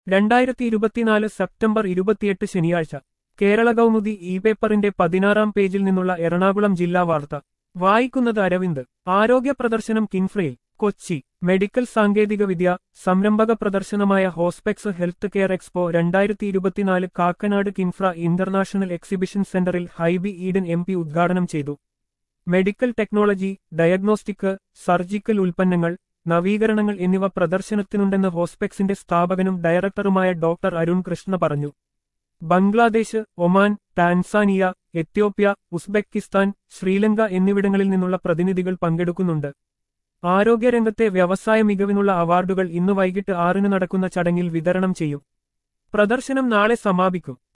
രണ്ടായിരത്തി ഇരുപത്തിനാല് സെപ്റ്റംബർ ഇരുപത്തിയെട്ട് ശനിയാഴ്ച കേരള കൗമുദി ഇ പേപ്പറിന്റെ പതിനാറാം പേജിൽ നിന്നുള്ള എറണാകുളം ജില്ലാ വാർത്ത വായിക്കുന്നത് അരവിന്ദ് ആരോഗ്യ പ്രദർശനം കിൻഫ്രയിൽ കൊച്ചി മെഡിക്കൽ സാങ്കേതികവിദ്യ സംരംഭക പ്രദർശനമായ ഹോസ്പെക്സ് ഹെൽത്ത് കെയർ എക്സ്പോ രണ്ടായിരത്തി ഇരുപത്തിനാല് കാക്കനാട് കിൻഫ്ര ഇന്റർനാഷണൽ എക്സിബിഷൻ സെന്ററിൽ ഹൈബി ഈഡൻ എം പി ഉദ്ഘാടനം ചെയ്തു മെഡിക്കൽ ടെക്നോളജി ഡയഗ്നോസ്റ്റിക് സർജിക്കൽ ഉൽപ്പന്നങ്ങൾ നവീകരണങ്ങൾ എന്നിവ പ്രദർശനത്തിനുണ്ടെന്ന് ഹോസ്പെക്സിന്റെ സ്ഥാപകനും ഡയറക്ടറുമായ ഡോക്ടർ അരുൺ കൃഷ്ണ പറഞ്ഞു Bangladesh Oman Tanzania Ethiopia Uzbekistan Sri Lanka എന്നിവിടങ്ങളിൽ നിന്നുള്ള പ്രതിനിധികൾ പങ്കെടുക്കുന്നുണ്ട് ആരോഗ്യരംഗത്തെ വ്യവസായ മികവിനുള്ള അവാർഡുകൾ ഇന്ന് വൈകിട്ട് ആറിന് നടക്കുന്ന ചടങ്ങിൽ വിതരണം ചെയ്യും പ്രദർശനം നാളെ സമാപിക്കും